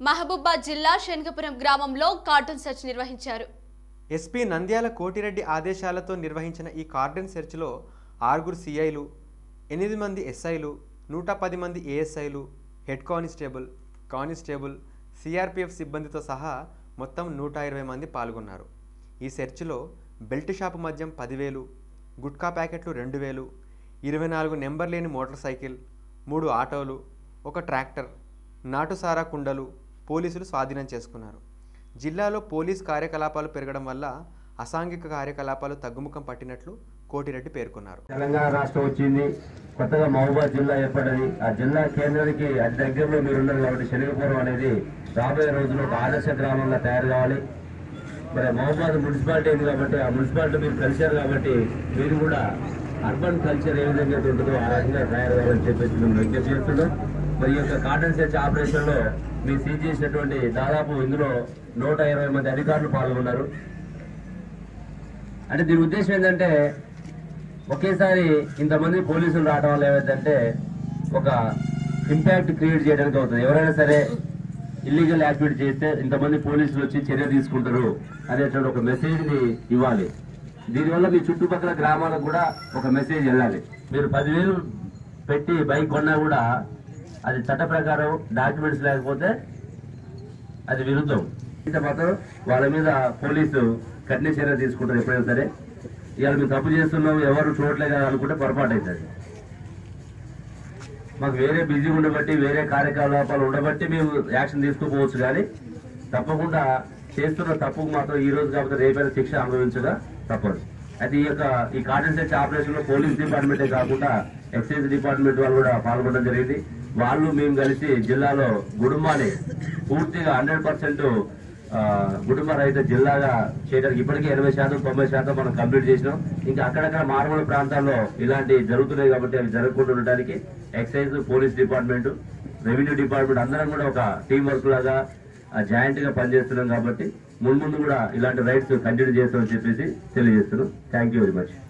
మహబూబాద్ జిల్లా శనగపురం గ్రామంలో కార్టూన్ సెర్చ్ నిర్వహించారు ఎస్పీ నంద్యాల కోటిరెడ్డి ఆదేశాలతో నిర్వహించిన ఈ కార్డన్ సెర్చ్లో ఆరుగురు సిఐలు ఎనిమిది మంది ఎస్ఐలు నూట పది మంది ఏఎస్ఐలు హెడ్ కానిస్టేబుల్ కానిస్టేబుల్ సిఆర్పిఎఫ్ సిబ్బందితో సహా మొత్తం నూట ఇరవై మంది పాల్గొన్నారు ఈ సెర్చ్లో బెల్ట్ షాపు మద్యం పదివేలు గుట్కా ప్యాకెట్లు రెండు వేలు ఇరవై నాలుగు నెంబర్ లేని మోటార్ సైకిల్ మూడు ఆటోలు ఒక ట్రాక్టర్ నాటుసారా కుండలు పోలీసులు స్వాధీనం చేసుకున్నారు జిల్లాలో పోలీస్ కార్యకలాపాలు పెరగడం వల్ల అసాంఘిక కార్యకలాపాలు తగ్గుముఖం పట్టినట్లు కోటిరెడ్డి పేర్కొన్నారు తెలంగాణ రాష్ట్రం వచ్చింది కొత్తగా మహబూబాద్ జిల్లా ఏర్పడింది ఆ జిల్లా కేంద్రానికి అతి దగ్గరలో మీరు ఉన్నారు కాబట్టి శనగపురం అనేది రాబోయే రోజుల్లో ఒక ఆదర్శ గ్రామంగా తయారు కావాలి మరి మహబూబాద్ మున్సిపాలిటీ ఉంది కాబట్టి ఆ మున్సిపాలిటీ మీరు కలిశారు కాబట్టి మీరు కూడా అర్బన్ కల్చర్ ఏ విధంగా అయితే ఉంటుందో ఆ రకంగా తయారు కావాలని చెప్పేసి మేము విజ్ఞప్తి చేస్తున్నాం మరి ఈ యొక్క కాటన్ సెర్చ్ ఆపరేషన్ లో మీరు సీజ్ చేసినటువంటి దాదాపు ఇందులో నూట ఇరవై మంది అధికారులు పాల్గొన్నారు అంటే దీని ఉద్దేశం ఏంటంటే ఒకేసారి ఇంతమంది పోలీసులు రావడం వల్ల ఏమైందంటే ఒక ఇంపాక్ట్ క్రియేట్ చేయడానికి అవుతుంది ఎవరైనా సరే ఇల్లీగల్ యాక్టివిటీ చేస్తే ఇంతమంది పోలీసులు వచ్చి చర్య తీసుకుంటారు అనేటువంటి ఒక మెసేజ్ ని ఇవ్వాలి దీనివల్ల మీ చుట్టుపక్కల గ్రామాలకు కూడా ఒక మెసేజ్ వెళ్ళాలి మీరు పదివేలు పెట్టి బైక్ కొన్నా కూడా అది చట్ట ప్రకారం డాక్యుమెంట్స్ లేకపోతే అది విరుద్ధం ఇంత మాత్రం వాళ్ళ మీద పోలీసు కఠిన చర్య తీసుకుంటారు ఎప్పుడైనా సరే ఇవాళ మేము తప్పు చేస్తున్నాం ఎవరు చూడలే కదా అనుకుంటే పొరపాటు అవుతుంది మాకు వేరే బిజీ ఉండబట్టి వేరే కార్యకలాపాలు ఉండబట్టి మేము యాక్షన్ తీసుకోపోవచ్చు కానీ తప్పకుండా చేస్తున్న తప్పుకు మాత్రం ఈ రోజు కాకపోతే రేపైనా శిక్ష అనుభవించగా తప్పదు అయితే ఈ యొక్క ఈ కార్డన్ సెర్చ్ ఆపరేషన్ లో పోలీస్ డిపార్ట్మెంటే కాకుండా ఎక్సైజ్ డిపార్ట్మెంట్ వాళ్ళు కూడా పాల్గొనడం జరిగింది వాళ్ళు మేము కలిసి జిల్లాలో గుడుంబాన్ని పూర్తిగా హండ్రెడ్ పర్సెంట్ కుటుంబ రహిత జిల్లాగా చేయడానికి ఇప్పటికే ఎనభై శాతం తొంభై శాతం మనం కంప్లీట్ చేసినాం ఇంకా అక్కడక్కడ మారుమూల ప్రాంతాల్లో ఇలాంటి జరుగుతున్నాయి కాబట్టి అవి జరగకుండా ఉండడానికి excise police department revenue department అందరం కూడా ఒక టీం వర్క్ లాగా జాయింట్ గా పనిచేస్తున్నాం కాబట్టి ముందు ముందు కూడా ఇలాంటి రైట్స్ కంటిన్యూ చేస్తామని చెప్పేసి తెలియజేస్తున్నాం థ్యాంక్ యూ వెరీ మచ్